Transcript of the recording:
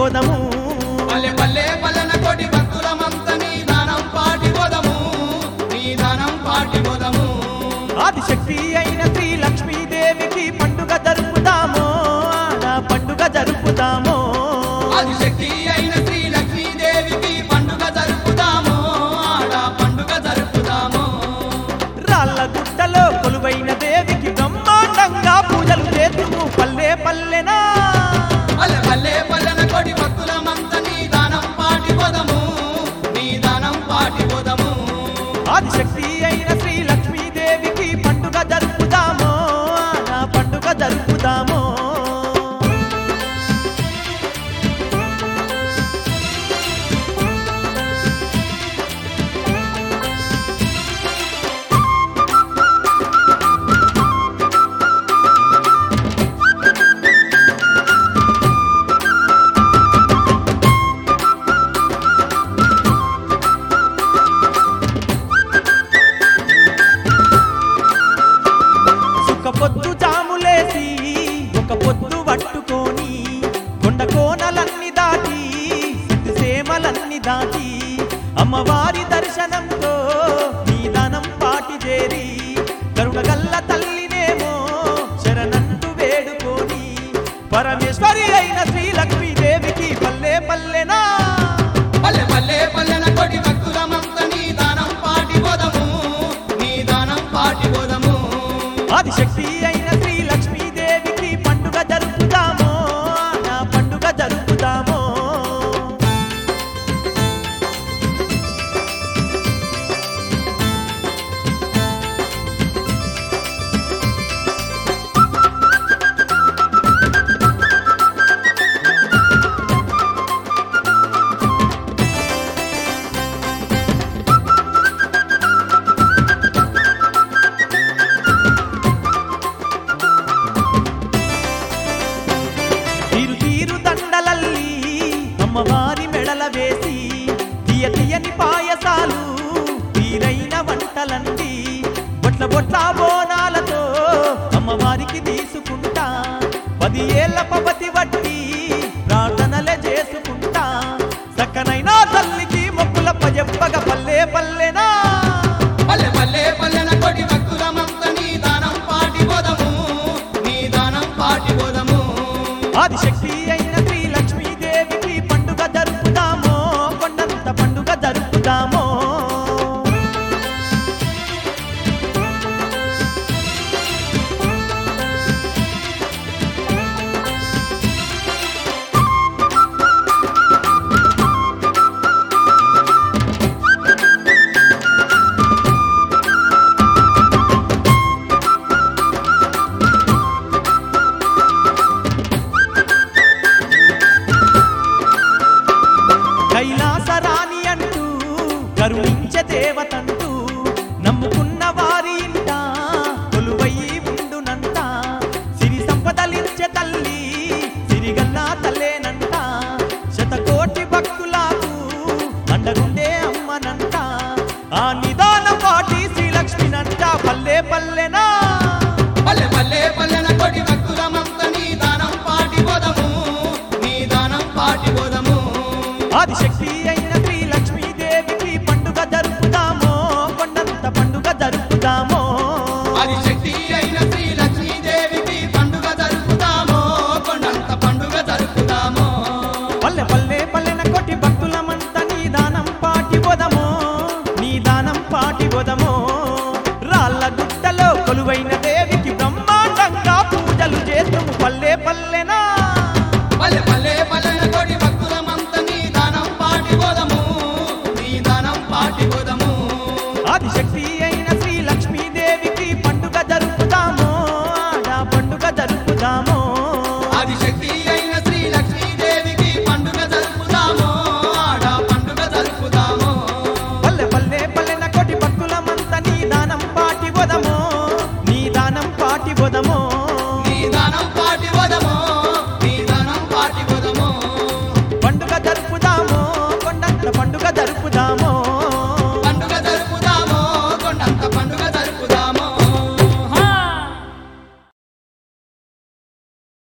పోదము పల్లె పల్లె పల్లెన కోటి భక్తులమంత నీ దానం పాటి పోదము నీ దానం పాటి పోదము ఆదిశక్తి అయిన శ్రీ లక్ష్మీదేవికి పండుగ జరుపుదామో ఆడ పండుగ జరుపుదామో ఆదిశక్తి అయిన శ్రీ లక్ష్మీదేవికి పండుగ జరుపుదాము ఆడ పండుగ జరుపుదాము రాళ్ళ గుట్టలో కొలువైన దేవికి బ్రహ్మాండంగా పూజలు చేతుము పల్లె పల్లెనా పల్లె పల్లె పల్లెన కోటి భక్తులమంత నీ దానం పాటి పోదము నీ దానం పాటి పోదము ఆదిశక్తి అయిన శ్రీ లక్ష్మీదేవికి పండుగ జరుపుదామో ఆడ పండుగ జరుపుదామో సుక్క పొద్దు జాములేసి ఒక పొద్దు పట్టుకొని కొండ కోనలన్నీ దాటి సిద్ధి సేమలన్నీ దాటి అమ్మవారి దర్శనంతో నీ దానం పాటి చేరి కరుణగల్ల తల్లినేమో శరణంటూ వేడుకొని పరమేశ్వరి అయిన శ్రీ లక్ష్మీదేవికి పల్లె పల్లెనా పల్లె పల్లె పల్లెన కోటి భక్తులమంత నీ దానం పాటి పోదము నీ దానం పాటి పోదము ఆదిశక్తి అయిన శ్రీ లక్ష్మీదేవికి పండుగ జరుపుదామో నా పండుగ జరుపుదామో తీరు తీరు దండలల్లి అమ్మవారి మెడల వేసి తీయ తీయని పాయసాలు తీరైన వంటలండి బొట్ల బొట్ల బోనాలతో అమ్మవారికి తీసుకుంటా పది ఏళ్ల పపతి వట్టి ప్రార్థనలే చేసుకుంటా చక్కనైనా తల్లికి మొక్కుల పజెప్పగ పల్లె పల్లెనా పల్లె పల్లె పల్లెన కోటి భక్తులమంత నీ దానం పాటి పోదము నీ దానం పాటి పోదము ఆదిశక్తి అయిన శ్రీ లక్ష్మీదేవికి పండుగ జరుపుదామో కొండంత పండుగ జరుపుదామో కైలాసరాణి అంటూ కరుణించే దేవతంటూ నమ్ముకున్న వారి ఇంట కొలువయి ఉండునంట సిరి సంపదలించే తల్లి సిరిగల్లా తల్లేనంట శతకోటి భక్తులకు అండగుండే అమ్మనంట ఆ